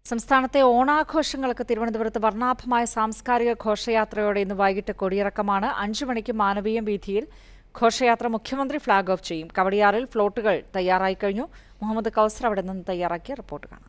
സംസ്ഥാനത്തെ ഓണാഘോഷങ്ങൾക്ക് തിരുവനന്തപുരത്ത് വർണ്ണാഭമായ സാംസ്കാരിക ഘോഷയാത്രയോടെ ഇന്ന് വൈകിട്ട് കൊടിയിറക്കമാണ് അഞ്ചു മണിക്ക് മാനവീയം വീഥിയിൽ ഘോഷയാത്ര മുഖ്യമന്ത്രി ഫ്ളാഗ് ഓഫ് ചെയ്യും കവടിയാറിൽ ഫ്ലോട്ടുകൾ തയ്യാറായി കഴിഞ്ഞു മുഹമ്മദ് കൗസർ അവിടെ നിന്ന് തയ്യാറാക്കിയ റിപ്പോർട്ട് കാണാം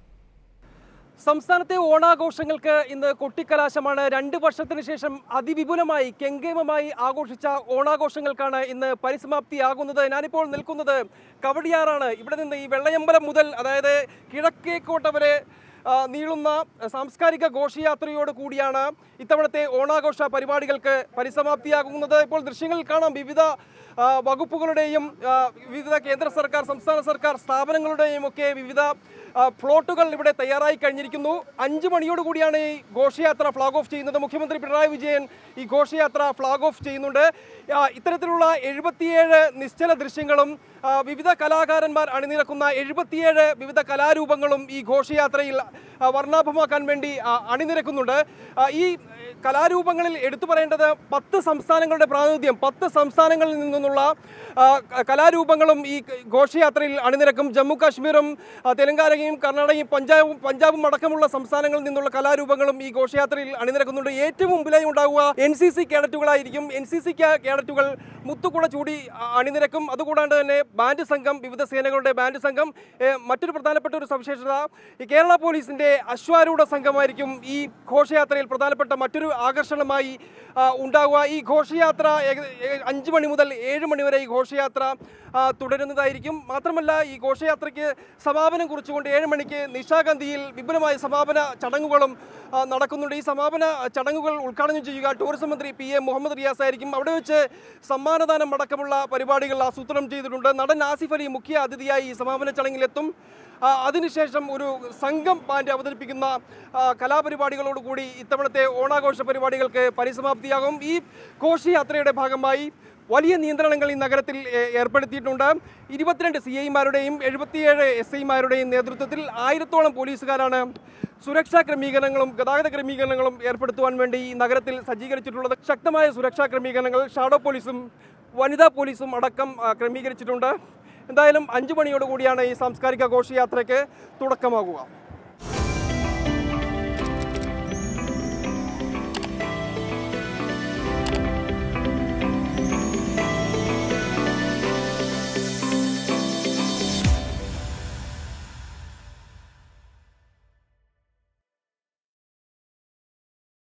സംസ്ഥാനത്തെ ഓണാഘോഷങ്ങൾക്ക് ഇന്ന് കൊട്ടിക്കലാശമാണ് രണ്ട് വർഷത്തിന് ശേഷം അതിവിപുലമായി കെങ്കേമമായി ആഘോഷിച്ച ഓണാഘോഷങ്ങൾക്കാണ് ഇന്ന് പരിസമാപ്തിയാകുന്നത് ഞാനിപ്പോൾ നിൽക്കുന്നത് കവടിയാറാണ് ഇവിടെ നിന്ന് ഈ വെള്ളയമ്പലം മുതൽ അതായത് കിഴക്കേക്കോട്ട വരെ ആ, നീളുന്ന സാംസ്കാരിക ഘോഷയാത്രയോട് കൂടിയാണ് ഇത്തവണത്തെ ഓണാഘോഷ പരിപാടികൾക്ക് പരിസമാപ്തിയാകുന്നത് ഇപ്പോൾ ദൃശ്യങ്ങളിൽ കാണാം വിവിധ ആ, വകുപ്പുകളുടെയും ആ, വിവിധ കേന്ദ്ര സർക്കാർ സംസ്ഥാന സർക്കാർ സ്ഥാപനങ്ങളുടെയും ഒക്കെ വിവിധ ആ, ഫ്ലോട്ടുകൾ ഇവിടെ തയ്യാറായി കഴിഞ്ഞിരിക്കുന്നു അഞ്ച് മണിയോട് കൂടിയാണ് ഈ ഘോഷയാത്ര ഫ്ലാഗ് ഓഫ് ചെയ്യുന്നത് മുഖ്യമന്ത്രി പിണറായി വിജയൻ ഈ ഘോഷയാത്ര ഫ്ലാഗ് ഓഫ് ചെയ്യുന്നുണ്ട് ആ, ഇത്തരത്തിലുള്ള എഴുപത്തിയേഴ് നിശ്ചല ദൃശ്യങ്ങളും ആ, വിവിധ കലാകാരന്മാർ അണിനിരക്കുന്ന എഴുപത്തിയേഴ് വിവിധ കലാരൂപങ്ങളും ഈ ഘോഷയാത്രയിൽ ആ, വർണ്ണാഭമാക്കാൻ വേണ്ടി ആ, അണിനിരക്കുന്നുണ്ട് ആ, ഈ കലാരൂപങ്ങളിൽ എടുത്തു പറയേണ്ടത് പത്ത് സംസ്ഥാനങ്ങളുടെ പ്രാതിനിധ്യം പത്ത് സംസ്ഥാനങ്ങളിൽ നിന്നുള്ള ആ, ക- കലാരൂപങ്ങളും ഈ ഘോഷയാത്രയിൽ അണിനിരക്കും ജമ്മു കാശ്മീരും ആ, തെലങ്കാനയും കർണാടകയും പഞ്ചാബും പഞ്ചാബും അടക്കമുള്ള സംസ്ഥാനങ്ങളിൽ നിന്നുള്ള കലാരൂപങ്ങളും ഈ ഘോഷയാത്രയിൽ അണിനിരക്കുന്നുണ്ട് ഏറ്റവും മുമ്പിലായി ഉണ്ടാവുക എൻ സി സി കേഡറ്റുകളായിരിക്കും എൻ സി സി കേഡറ്റുകൾ മുത്തുകുട ചൂടി ആ, അണിനിരക്കും അതുകൂടാണ്ട് തന്നെ ബാൻഡ് സംഘം വിവിധ സേനകളുടെ ബാൻഡ് സംഘം ഏ, മറ്റൊരു പ്രധാനപ്പെട്ട ഒരു സവിശേഷത ഈ കേരള പോലീസിന്റെ അശ്വാരൂഢ സംഘമായിരിക്കും ഈ ഘോഷയാത്രയിൽ പ്രധാനപ്പെട്ട മറ്റൊരു ആകർഷണമായി ആ, ഉണ്ടാവുക ഈ ഘോഷയാത്ര ഏക- ഏ- അഞ്ച് മണി മുതൽ ഏഴ് മണി വരെ ഈ ഘോഷയാത്ര ആ, തുടരുന്നതായിരിക്കും മാത്രമല്ല ഈ ഘോഷയാത്രയ്ക്ക് സമാപനം കുറിച്ചുകൊണ്ട് ഏഴ് മണിക്ക് നിശാഗന്ധിയിൽ വിപുലമായ സമാപന ചടങ്ങുകളും ആ, നടക്കുന്നുണ്ട് ഈ സമാപന ചടങ്ങുകൾ ഉദ്ഘാടനം ചെയ്യുക ടൂറിസം മന്ത്രി പി എ മുഹമ്മദ് റിയാസ് ആയിരിക്കും അവിടെ വെച്ച് സമ്മാനദാനം അടക്കമുള്ള പരിപാടികൾ ആസൂത്രണം ചെയ്തിട്ടുണ്ട് നടൻ ആസിഫ് അലി മുഖ്യ അതിഥിയായി ഈ സമാപന ചടങ്ങിലെത്തും ആ, അതിനുശേഷം ഒരു സംഘം ബാൻഡ് അവതരിപ്പിക്കുന്ന ആ, കലാപരിപാടികളോടുകൂടി ഇത്തവണത്തെ ഓണാഘോഷ പരിപാടികൾക്ക് പരിസമാപ്തിയാകും ഈ ഘോഷയാത്രയുടെ ഭാഗമായി വലിയ നിയന്ത്രണങ്ങൾ ഈ നഗരത്തിൽ ഏ, ഏർപ്പെടുത്തിയിട്ടുണ്ട് ഇരുപത്തിരണ്ട് സി ഐമാരുടെയും എഴുപത്തിയേഴ് എസ് ഐമാരുടെയും നേതൃത്വത്തിൽ ആയിരത്തോളം പോലീസുകാരാണ് സുരക്ഷാ ക്രമീകരണങ്ങളും ഗതാഗത ക്രമീകരണങ്ങളും ഏർപ്പെടുത്തുവാൻ വേണ്ടി ഈ നഗരത്തിൽ സജ്ജീകരിച്ചിട്ടുള്ളത് ശക്തമായ സുരക്ഷാ ക്രമീകരണങ്ങൾ ഷാഡോ പോലീസും വനിതാ പോലീസും അടക്കം ആ, ക്രമീകരിച്ചിട്ടുണ്ട് എന്തായാലും അഞ്ചു മണിയോട് കൂടിയാണ് ഈ സാംസ്കാരിക ഘോഷയാത്രയ്ക്ക് തുടക്കമാകുക